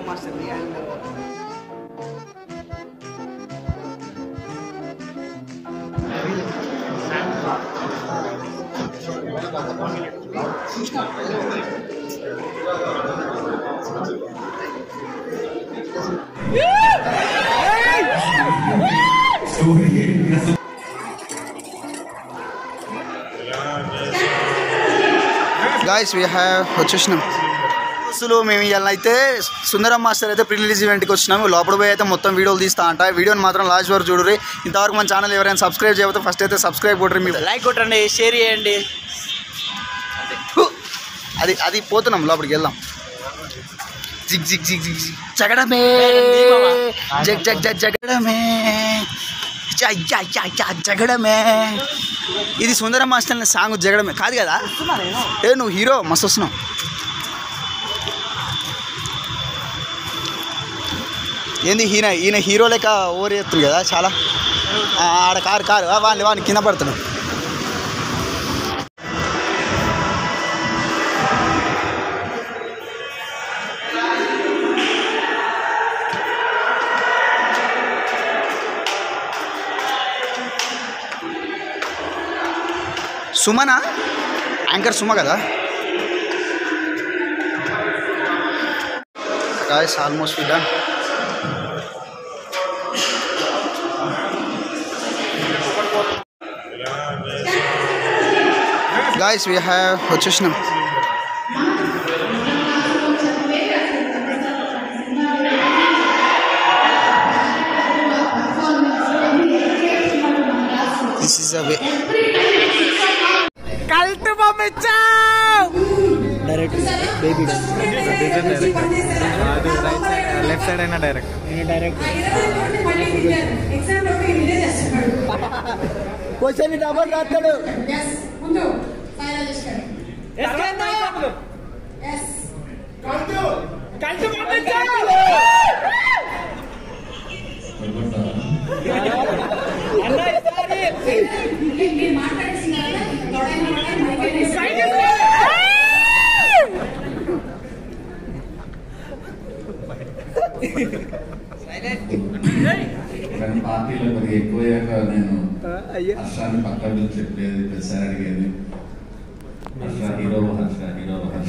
మాస్టర్ని and guys we have వచ్చేసినాం అసలు మేము ఇవాళ అయితే సుందరం మాస్టర్ అయితే ప్రీ రిలీజ్ ఈవెంట్కి వచ్చినాము లోపల పోయి అయితే మొత్తం వీడియోలు తీస్తా అంట వీడియోని మాత్రం లాస్ట్ వరకు చూడరు ఇంతవరకు మన ఛానల్ ఎవరైనా సబ్స్క్రైబ్ చేయకపోతే ఫస్ట్ అయితే సబ్స్క్రైబ్ కొట్టరు మీరు లైక్ కొట్టండి షేర్ చేయండి హు! అది అది పోతున్నాం లోపలికి వెళ్దాం జిగ్ జిగ్ జిగ్ జిగ్ జిగ్ జగడమే జగ్ జగ్ జగ్ జగడమే జ- జ- జ- జ- జగడమే ఇది సుందరం మాస్టర్ అనే సాంగ్ జగడమే కాదు కదా ఏ నువ్వు హీరో మస్తు వస్తున్నావు ఏంది ఈయన ఈయన హీరో లెక్క ఓవర్ చేస్తుంది కదా చాలా ఆ, ఆడ కారు కారు ఆ, వాడిని వాడిని కింద పడుతున్నాడు సుమనా యాంకర్ సుమ కదా guys almost done guys we have వచ్చేసినాం this is a way cult పంపించావు డైరెక్ట్ బేబీ లెఫ్ట్ సైడ్ అయినా డైరెక్ట్ డైరెక్ట్ క్వశ్చన్ డబల్ రాస్తాడు ముందు ఫైనల్ చేస్తాడు ఎస్ కల్ట్ పంపించావు మీరు మాట్లాడేసిన కానీ పార్టీలో కొద్దిగా ఎక్కువయ్యాక నేను హర్షాన్ని పక్కన నుంచి చెప్పలేదు ప్రతిసారి అడిగేది హర్ష హీరో హర్ష హీరో హర్ష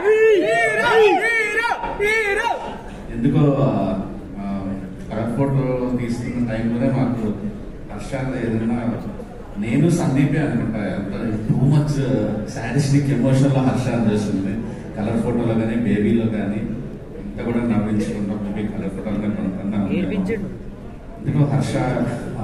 ఎందుకో కరెక్ట్ ఫోటో తీసుకున్న టైంలోనే మాకు హర్ష ఏదైనా నేను సందీపే అనుకుంటా టూ మచ్ సాడిస్టిక్ ఎమోషన్లో హర్ష అనిపిస్తుంది కలర్ ఫోటోలో కానీ బేబీలో కానీ ఇంత కూడా నవ్వించుకుంటాం బేబీ కలర్ ఫోటోలో కానీ కొనుక్కున్నాం ఏడిపించండు ఇందులో హర్ష ఆ,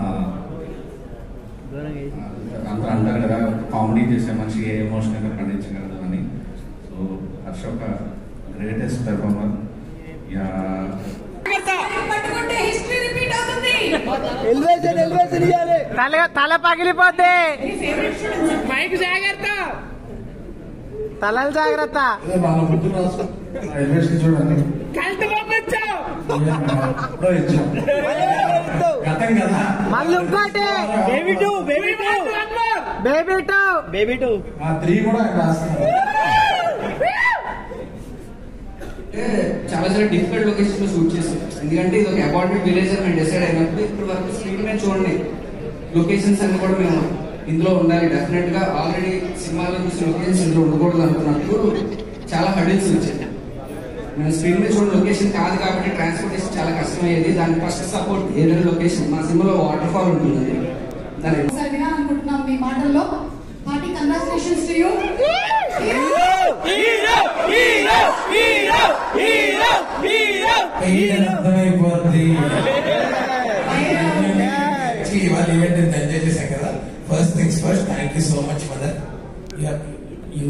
అందరూ అంటారు కదా కామెడీ చేసే మనిషి ఏ ఎమోషనల్గా పండించగలదు అని సో హర్ష ఒక గ్రేటెస్ట్ పెర్ఫార్మర్ యా పట్టుకుంటే హిస్టరీ రిపీట్ అవుతుంది ఎలివేషన్ ఎలివేషన్ ఇవ్వాలి తల తల పగిలిపోద్ది మైక్ జాగ్రత్త తలలు జాగ్రత్త వాళ్ళ ముందు రాసు ఎలివేషన్ చూడండి కల్ట్ పంపించావు ఎప్పుడో ఇచ్చాం గతం కదా మళ్ళీ ఇంకోటి baby two baby two baby two baby two ఆ త్రీ కూడా రాస్తున్నాం అంటే చాలా చాలా డిఫికల్ట్ లొకేషన్ లో షూట్ చేసాం ఎందుకంటే ఇది ఒక అపార్ట్మెంట్ విలేజ్ అని మేము డిసైడ్ అయినప్పుడు ఇప్పుడు వరకు స్క్రీన్ మీద చూడండి లొకేషన్స్ అన్ని కూడా మేము ఇందులో ఉండాలి డెఫినెట్ గా ఆల్రెడీ సినిమాలో చూసిన లొకేషన్స్ ఇందులో ఉండకూడదు అనుకున్నప్పుడు చాలా హడిల్స్ వచ్చాయి మేము స్క్రీన్ మీద చూడండి లొకేషన్ కాదు కాబట్టి ట్రాన్స్పోర్టేషన్ చాలా కష్టమయ్యేది దాని ఫస్ట్ సపోర్ట్ ఏదైనా లొకేషన్ మా సినిమాలో వాటర్ ఫాల్ ఉంటుంది దాని ఒకసారి వినాలనుకుంటున్నాం మీ మాటల్లో పార్టీ కంగ్రాచులేషన్స్ టు యూ అర్థమైపోద్ది ఇవాళ ఈవెంట్ ఇంత ఎంజాయ్ చేశాం కదా first things first thank you so much mother you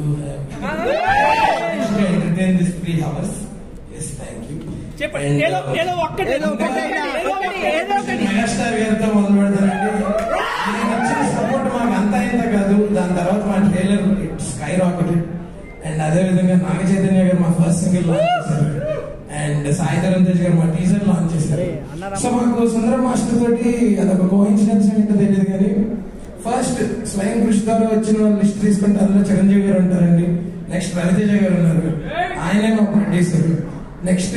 entertain this three hours yes thank you చెప్పండి ఏదో ఏదో ఒక్కటి ఏదో ఒకటి ఏదో ఒకటి ఏదో ఒకటి మెగాస్టార్ గారితో మొదలు పెడతారండి ఆయన ఇచ్చిన సపోర్ట్ మాకు అంతా ఇంత కాదు దాని తర్వాత మా ట్రైలర్ స్కై రాకెట్ అండ్ అదే విధంగా నాగ చైతన్య గారు మా ఫస్ట్ సింగిల్ లాంచ్ చేశారు అండ్ సాయి ధరమ్ తేజ్ గారు మా టీజర్ లాంచ్ చేశారు సో మాకు సుందరం మాస్టర్ తోటి అదొక కోఇన్సిడెన్స్ ఏంటో తెలియదు కానీ ఫస్ట్ స్వయం కృషి ద్వారా వచ్చిన వాళ్ళు లిస్ట్ తీసుకుంటే అందులో చిరంజీవి గారు ఉంటారండి నెక్స్ట్ రవితేజ గారు ఉన్నారు ఆయనే మా ప్రొడ్యూసర్ నెక్స్ట్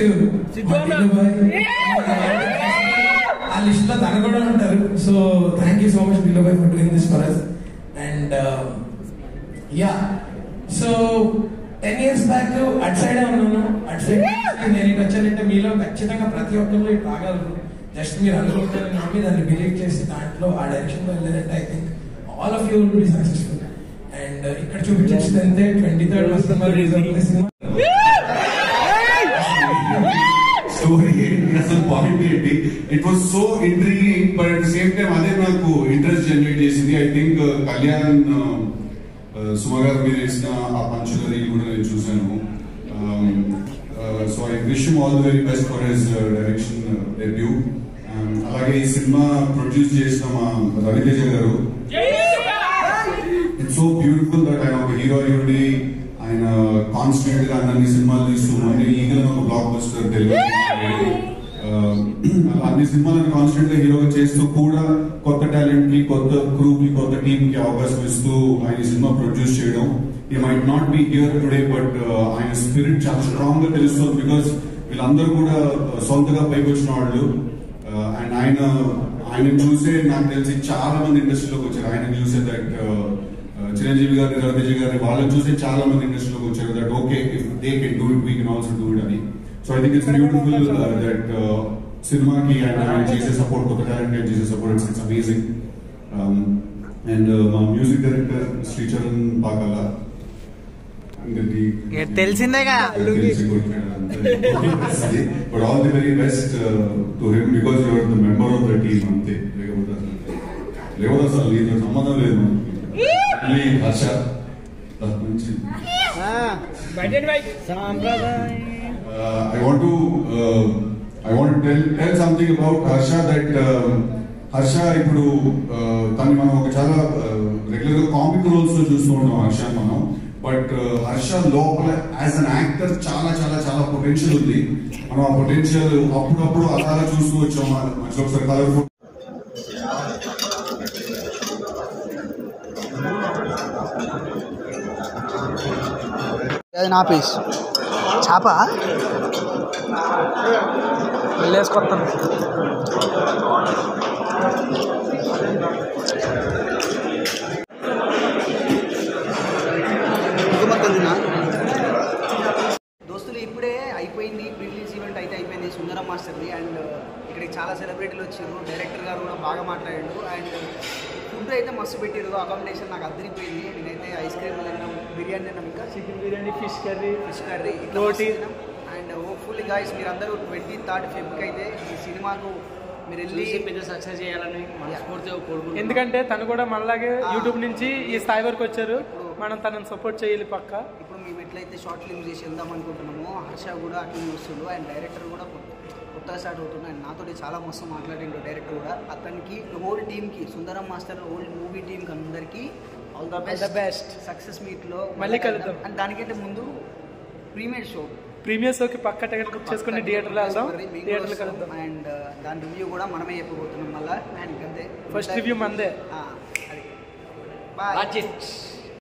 ఆ లిస్ట్ లో తన కూడా ఉంటారు so thank you so much Dillu bhai for doing this for us and yeah so ten years back అటు సైడే ఉన్నాను అటు సైడ్ నేను ఇటు వచ్చానంటే మీలో ఖచ్చితంగా ప్రతి ఒక్కరు ఇటు రాగలరు జస్ట్ మీరు అనుకుంటారని నమ్మి దాన్ని బిలీవ్ చేసి దాంట్లో ఆ డైరెక్షన్ లో వెళ్ళారంటే I think all of you will be successful and ఇక్కడ చూపించేది అంతే ట్వంటీ థర్డ్ వస్తుంది రిలీజ్ అవుతుంది సినిమా స్టోరీ ఏంటి అసలు పాయింట్ ఏంటి it was so intriguing but at same time అదే నాకు ఇంట్రెస్ట్ జనరేట్ చేసింది ఐ థింక్ కళ్యాణ్ సుమ గారు మీరు వేసిన ఆ పంచుల రీల్ కూడా నేను చూశాను so I wish all the very best for his direction debut అలాగే ఈ సినిమా ప్రొడ్యూస్ చేసిన మా రవితేజ గారు ఇట్స్ సో బ్యూటిఫుల్ దట్ ఆయన ఒక హీరో అయ్యుండి ఆయన కాన్స్టెంట్ గా అన్ని సినిమాలు తీస్తూ మళ్ళీ ఈగల్ ఒక బ్లాక్ బస్టర్ డెలివరీ అన్ని సినిమాలను కాన్స్టెంట్ గా హీరోగా చేస్తూ కూడా కొత్త టాలెంట్ కి కొత్త క్రూ కి కొత్త టీమ్ కి అవకాశం ఇస్తూ ఆయన ఈ సినిమా ప్రొడ్యూస్ చేయడం he might not be here today but ఆయన స్పిరిట్ చాలా స్ట్రాంగ్ గా తెలుస్తుంది బికాస్ వీళ్ళందరూ కూడా uh, సొంతగా పైకి వచ్చిన వాళ్ళు అండ్ ఆయన ఆయన చూసే నాకు తెలిసి చాలా మంది ఇండస్ట్రీలోకి వచ్చారు ఆయన చూసే దట్ చిరంజీవి గారిని రవితేజ గారిని వాళ్ళని చూసే చాలా మంది ఇండస్ట్రీలోకి వచ్చారు that okay if they can do it we can also do it అని so I think it's beautiful that సినిమాకి ఆయన ఆయన చేసే సపోర్ట్ కొత్త టాలెంట్ ఆయన చేసే support it's it's amazing and మా మ్యూజిక్ డైరెక్టర్ శ్రీచరణ్ పాకాల ఏ, తెలిసిందేగా. But all the very best to him because you're the member of the team అంతే లేకపోతే అసలు లేకపోతే అసలు నీతో సంబంధం లేదు మనకి మళ్ళీ హర్ష దాని నుంచి uh, I want to uh, I want to tell tell something about Harsha that uh, Harsha ఇప్పుడు uh, తను మనం ఒక చాలా రెగ్యులర్ గా కామిక్ రోల్స్ లో చూస్తూ ఉంటాం హర్ష మనం బట్ హర్ష లోపల యాజ్ అన్ యాక్టర్ చాలా చాలా చాలా పొటెన్షియల్ ఉంది మనం ఆ పొటెన్షియల్ అప్పుడప్పుడు అలా అలా చూస్తూ వచ్చాం మధ్యలో ఒకసారి కలర్ఫుల్ అది నా పీస్ చేప వెళ్ళేసుకొస్తాను మొత్తం తిన్నా దోస్తులు ఇప్పుడే అయిపోయింది ప్రిలీజ్ ఈవెంట్ అయితే అయిపోయింది సుందరం మాస్టర్ది అండ్ ఇక్కడికి చాలా సెలబ్రిటీలు వచ్చారు డైరెక్టర్ గారు కూడా బాగా మాట్లాడాడు అండ్ ఫుడ్ అయితే మస్తు పెట్టారు అకామిడేషన్ నాకు అద్దరిపోయింది నేనైతే ఐస్ క్రీమ్ తిన్నాం బిర్యానీ తిన్నాం ఇంకా chicken biryani fish curry fish curry రోటీ. అండ్ హోప్ఫుల్లీ గాయస్ మీరు అందరూ ట్వంటీ థర్డ్ ఫెబ్కి అయితే ఈ సినిమాకు మీరు వెళ్ళి పెద్ద సక్సెస్ చేయాలని మనస్ఫూర్తిగా కోరుకుంటున్నాను ఎందుకంటే తను కూడా మనలాగే యూట్యూబ్ నుంచి ఈ స్థాయి వరకు వచ్చారు మనం తనని సపోర్ట్ చేయాలి పక్క ఇప్పుడు మేము ఎట్లయితే షార్ట్ ఫిల్మ్ చేసి వెళ్దాం అనుకుంటున్నామో హర్ష కూడా అట్లనే వస్తుండు అండ్ డైరెక్టర్ కూడా కొత్త- కొత్తగా స్టార్ట్ అవుతుంది అండ్ నాతోటి చాలా మస్తు మాట్లాడిండు డైరెక్టర్ కూడా అతనికి హోల్ టీమ్కి సుందరం మాస్టర్ హోల్ మూవీ టీంకి అందరికీ all the best the best. Success మీట్లో మళ్ళీ కలుద్దాం. అండ్ దానికంటే ముందు ప్రీమియర్ షో ప్రీమియర్ షోకి పక్క టికెట్ బుక్ చేసుకుని థియేటర్లో వెళ్దాం థియేటర్లో కలుద్దాం అండ్ దాని రివ్యూ కూడా మనమే చెప్పబోతున్నాం మళ్ళీ అండ్ అంతే ఫస్ట్ రివ్యూ మందే ఆ, అది బాయ్ వాచ్ ఇట్